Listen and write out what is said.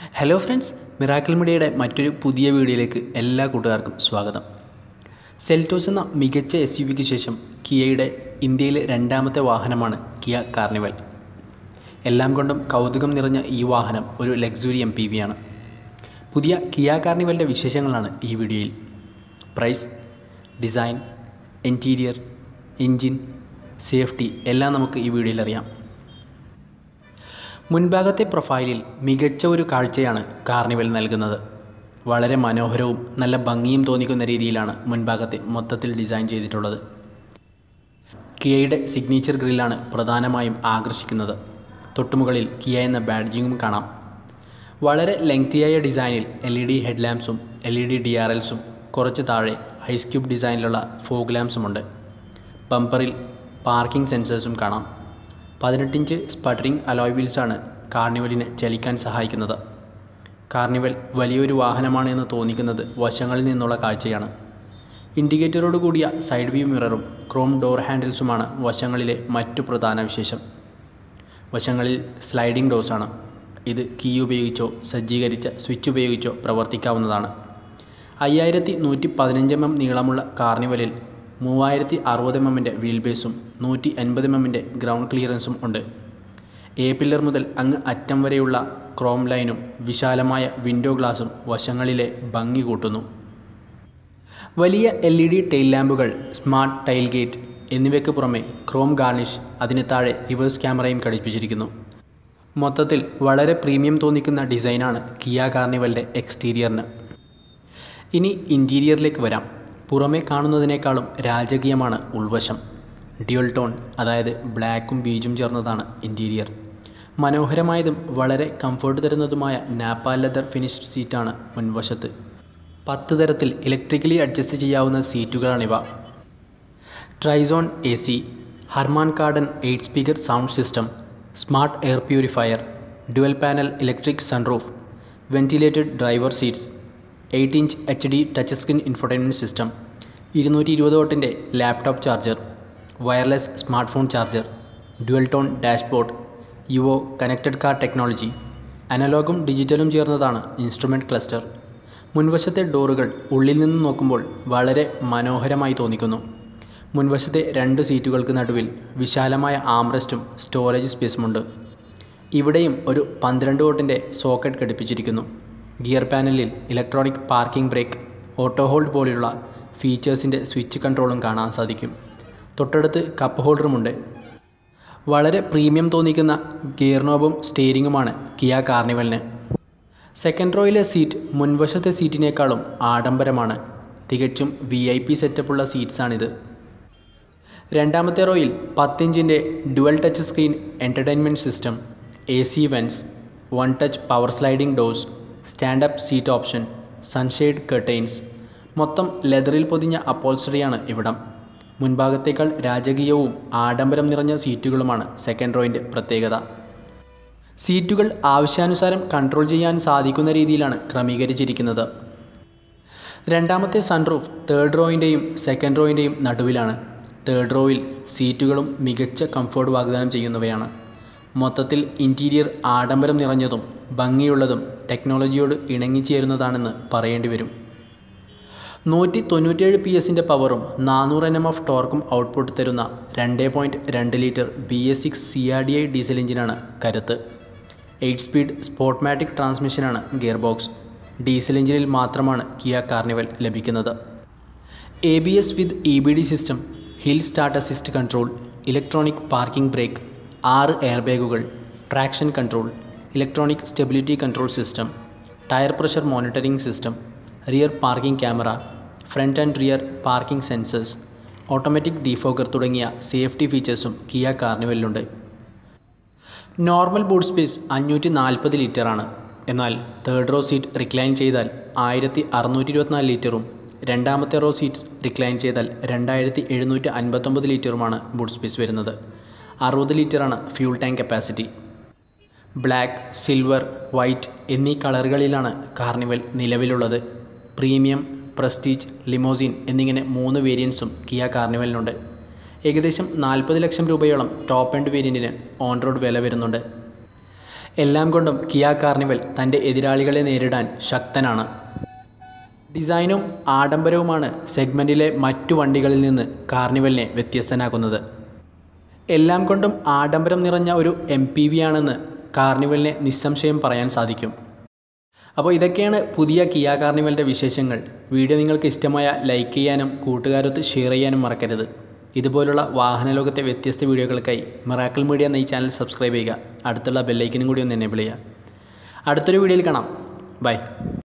hello friends miracle മീഡിയയുടെ മറ്റൊരു പുതിയ വീഡിയോയിലേക്ക് എല്ലാ കൂട്ടുകാർക്കും സ്വാഗതം സെൽറ്റോസ് എന്ന മികച്ച എസ് യു വിക്ക് ശേഷം കിയയുടെ ഇന്ത്യയിലെ രണ്ടാമത്തെ വാഹനമാണ് കിയ കാർണിവൽ എല്ലാം കൊണ്ടും കൗതുകം നിറഞ്ഞ ഈ വാഹനം ഒരു ലക്സുറി എം പി വി ആണ് പുതിയ കിയ കാർണിവലിൻ്റെ വിശേഷങ്ങളാണ് ഈ വീഡിയോയിൽ price design interior engine safety എല്ലാം നമുക്ക് ഈ വീഡിയോയിൽ അറിയാം മുൻഭാഗത്തെ പ്രൊഫൈലിൽ മികച്ച ഒരു കാഴ്ചയാണ് കാർണിവൽ നൽകുന്നത് വളരെ മനോഹരവും നല്ല ഭംഗിയും തോന്നിക്കുന്ന രീതിയിലാണ് മുൻഭാഗത്തെ മൊത്തത്തിൽ ഡിസൈൻ ചെയ്തിട്ടുള്ളത് കിയയുടെ സിഗ്നേച്ചർ ഗ്രില്ലാണ് പ്രധാനമായും ആകർഷിക്കുന്നത് തൊട്ടുമുകളിൽ കിയ എന്ന ബാഡ്ജിങ്ങും കാണാം വളരെ ലെങ്തിയായ ഡിസൈനിൽ എൽ ഇ ഡി ഹെഡ് ലാമ്പ്സും L E D D R എൽസും കുറച്ച് താഴെ ഐസ് ക്യൂബ് ഡിസൈനിലുള്ള ഫോഗ് ലാമ്പ്സുമുണ്ട് ബമ്പറിൽ പാർക്കിംഗ് സെൻസേഴ്സും കാണാം പതിനെട്ടിഞ്ച് സ്പട്ടറിംഗ് അലോയ് വീൽസാണ് കാർണിവലിനെ ചലിക്കാൻ സഹായിക്കുന്നത് കാർണിവൽ വലിയൊരു വാഹനമാണ് എന്ന് തോന്നിക്കുന്നത് വശങ്ങളിൽ നിന്നുള്ള കാഴ്ചയാണ് ഇൻഡിക്കേറ്ററോട് കൂടിയ സൈഡ് വ്യൂ മിററും ക്രോം ഡോർ ഹാൻഡിൽസുമാണ് വശങ്ങളിലെ മറ്റു പ്രധാന വിശേഷം വശങ്ങളിൽ സ്ലൈഡിംഗ് ഡോസാണ് ഇത് കീ ഉപയോഗിച്ചോ സജ്ജീകരിച്ച സ്വിച്ച് ഉപയോഗിച്ചോ പ്രവർത്തിക്കാവുന്നതാണ് അയ്യായിരത്തി നൂറ്റി പതിനഞ്ച് എം എം നീളമുള്ള കാർണിവലിൽ മൂവായിരത്തി അറുപത് എം എമ്മിൻ്റെ വീൽ ബേസും നൂറ്റി എൺപത് എം എമ്മിൻ്റെ ഗ്രൗണ്ട് ക്ലിയറൻസും ഉണ്ട് എ പില്ലർ മുതൽ അങ്ങ് അറ്റം വരെയുള്ള ക്രോം ലൈനും വിശാലമായ വിൻഡോ ഗ്ലാസും വശങ്ങളിലെ ഭംഗി കൂട്ടുന്നു വലിയ എൽ ഇ ഡി ടെയിൽ ലാമ്പുകൾ സ്മാർട്ട് ടൈൽ ഗേറ്റ് എന്നിവയ്ക്ക് പുറമെ ക്രോം ഗാർണിഷ് അതിന് താഴെ റിവേഴ്സ് ക്യാമറയും ഘടിപ്പിച്ചിരിക്കുന്നു മൊത്തത്തിൽ വളരെ പ്രീമിയം തോന്നിക്കുന്ന ഡിസൈനാണ് കിയ കാർണിവലിൻ്റെ എക്സ്റ്റീരിയറിന് ഇനി ഇൻറ്റീരിയറിലേക്ക് വരാം പുറമേ കാണുന്നതിനേക്കാളും രാജകീയമാണ് ഉൾവശം ഡ്യുവൽ ടോൺ അതായത് ബ്ലാക്കും ബീജും ചേർന്നതാണ് ഇൻറ്റീരിയർ മനോഹരമായതും വളരെ കംഫർട്ട് തരുന്നതുമായ നാപ്പ ലെതർ ഫിനിഷ്ഡ് സീറ്റാണ് മുൻവശത്ത് പത്ത് തരത്തിൽ ഇലക്ട്രിക്കലി അഡ്ജസ്റ്റ് ചെയ്യാവുന്ന സീറ്റുകളാണിവ trizone A C Harman Kardon eight speaker sound system smart air purifier dual panel electric sunroof ventilated driver seats eight inch H D touch screen infotainment system ഇരുന്നൂറ്റി ഇരുപത് വോട്ടിൻ്റെ laptop charger wireless smartphone charger dual tone dashboard UVO connected car technology അനലോഗും ഡിജിറ്റലും ചേർന്നതാണ് instrument cluster മുൻവശത്തെ ഡോറുകൾ ഉള്ളിൽ നിന്ന് നോക്കുമ്പോൾ വളരെ മനോഹരമായി തോന്നിക്കുന്നു മുൻവശത്തെ രണ്ട് സീറ്റുകൾക്ക് നടുവിൽ വിശാലമായ ആംറസ്റ്റും സ്റ്റോറേജ് സ്പേസുമുണ്ട് ഇവിടെയും ഒരു പന്ത്രണ്ട് വോട്ടിൻ്റെ സോക്കറ്റ് ഘടിപ്പിച്ചിരിക്കുന്നു ഗിയർ പാനലിൽ electronic parking brake auto hold പോലെയുള്ള ഫീച്ചേഴ്സിൻ്റെ സ്വിച്ച് കൺട്രോളും കാണാൻ സാധിക്കും തൊട്ടടുത്ത് കപ്പ് ഹോൾഡറുമുണ്ട് വളരെ പ്രീമിയം തോന്നിക്കുന്ന ഗിയർ നോബും സ്റ്റീരിങ്ങുമാണ് കിയ കാർണിവലിന് സെക്കൻഡ് റോയിലെ സീറ്റ് മുൻവശത്തെ സീറ്റിനേക്കാളും ആഡംബരമാണ് തികച്ചും വി ഐ പി സെറ്റപ്പുള്ള സീറ്റ്സാണിത് രണ്ടാമത്തെ റോയിൽ പത്തിഞ്ചിൻ്റെ dual touch screen entertainment system A C vents one touch power sliding doors standup seat option sunshade curtains മൊത്തം ലെതറിൽ പൊതിഞ്ഞ അപ്പോൾസ്റ്ററിയാണ് ഇവിടം മുൻഭാഗത്തേക്കാൾ രാജകീയവും ആഡംബരം നിറഞ്ഞ സീറ്റുകളുമാണ് സെക്കൻഡ് റോയിൻ്റെ പ്രത്യേകത സീറ്റുകൾ ആവശ്യാനുസാരം കൺട്രോൾ ചെയ്യാൻ സാധിക്കുന്ന രീതിയിലാണ് ക്രമീകരിച്ചിരിക്കുന്നത് രണ്ടാമത്തെ സൺറൂഫ് തേർഡ് റോയിൻ്റെയും സെക്കൻഡ് റോയിൻ്റെയും നടുവിലാണ് തേർഡ് റോയിൽ സീറ്റുകളും മികച്ച കംഫോർട്ട് വാഗ്ദാനം ചെയ്യുന്നവയാണ് മൊത്തത്തിൽ ഇൻറ്റീരിയർ ആഡംബരം നിറഞ്ഞതും ഭംഗിയുള്ളതും ടെക്നോളജിയോട് ഇണങ്ങിച്ചേരുന്നതാണെന്ന് പറയേണ്ടി വരും നൂറ്റി തൊണ്ണൂറ്റേഴ് പി എസിൻ്റെ പവറും നാനൂറ് എൻ എം എഫ് ടോർക്കും ഔട്ട്പുട്ട് തരുന്ന രണ്ട് പോയിൻറ്റ് രണ്ട് litre B S six C R D I diesel എഞ്ചിനാണ് കരുത്ത് എയ്റ്റ് സ്പീഡ് സ്പോർട്ട്മാറ്റിക് ട്രാൻസ്മിഷനാണ് ഗിയർ ബോക്സ് ഡീസൽ എഞ്ചിനിൽ മാത്രമാണ് കിയ കാർണിവൽ ലഭിക്കുന്നത് A B S with E B D system hill start assist control electronic parking brake ആറ് air ബാഗുകൾ traction control electronic stability control system tyre pressure monitoring system rear parking camera front and rear parking sensors automatic defogger തുടങ്ങിയ safety ഫീച്ചേഴ്സും Kia കാർണിവലിലുണ്ട് normal boot space അഞ്ഞൂറ്റി നാൽപ്പത് ലിറ്ററാണ് എന്നാൽ third row seat recline ചെയ്താൽ ആയിരത്തി അറുന്നൂറ്റി ഇരുപത്തിനാല് ലിറ്ററും രണ്ടാമത്തെ റോ സീറ്റ് റിക്ലൈൻ ചെയ്താൽ രണ്ടായിരത്തി എഴുന്നൂറ്റി അൻപത്തൊമ്പത് ലിറ്ററുമാണ് ബൂട്ട് സ്പേസ് വരുന്നത് അറുപത് ലിറ്ററാണ് fuel tank capacity black silver white എന്നീ കളറുകളിലാണ് കാർണിവൽ നിലവിലുള്ളത് പ്രീമിയം പ്രസ്റ്റീജ് ലിമോസിൻ എന്നിങ്ങനെ മൂന്ന് വേരിയൻസും കിയ കാർണിവലിനുണ്ട് ഏകദേശം നാൽപ്പത് ലക്ഷം രൂപയോളം ടോപ്പ് എൻഡ് വേരിയൻറ്റിന് ഓൺ റോഡ് വില വരുന്നുണ്ട് എല്ലാം കൊണ്ടും കിയ കാർണിവൽ തൻ്റെ എതിരാളികളെ നേരിടാൻ ശക്തനാണ് ഡിസൈനും ആഡംബരവുമാണ് സെഗ്മെൻറ്റിലെ മറ്റു വണ്ടികളിൽ നിന്ന് കാർണിവലിനെ വ്യത്യസ്തനാക്കുന്നത് എല്ലാം കൊണ്ടും ആഡംബരം നിറഞ്ഞ ഒരു എം പി വി ആണെന്ന് കാർണിവലിനെ നിസ്സംശയം പറയാൻ സാധിക്കും അപ്പോൾ ഇതൊക്കെയാണ് പുതിയ കിയ കാർണിവലിൻ്റെ വിശേഷങ്ങൾ വീഡിയോ നിങ്ങൾക്ക് ഇഷ്ടമായ ലൈക്ക് ചെയ്യാനും കൂട്ടുകാരൊത്ത് ഷെയർ ചെയ്യാനും മറക്കരുത് ഇതുപോലുള്ള വാഹന ലോകത്തെ വ്യത്യസ്ത വീഡിയോകൾക്കായി മിറാക്കിൾ മീഡിയ എന്ന ഈ ചാനൽ സബ്സ്ക്രൈബ് ചെയ്യുക അടുത്തുള്ള ബെല്ലൈക്കനും കൂടി ഒന്ന് എനേബിൾ ചെയ്യുക അടുത്തൊരു വീഡിയോയിൽ കാണാം ബൈ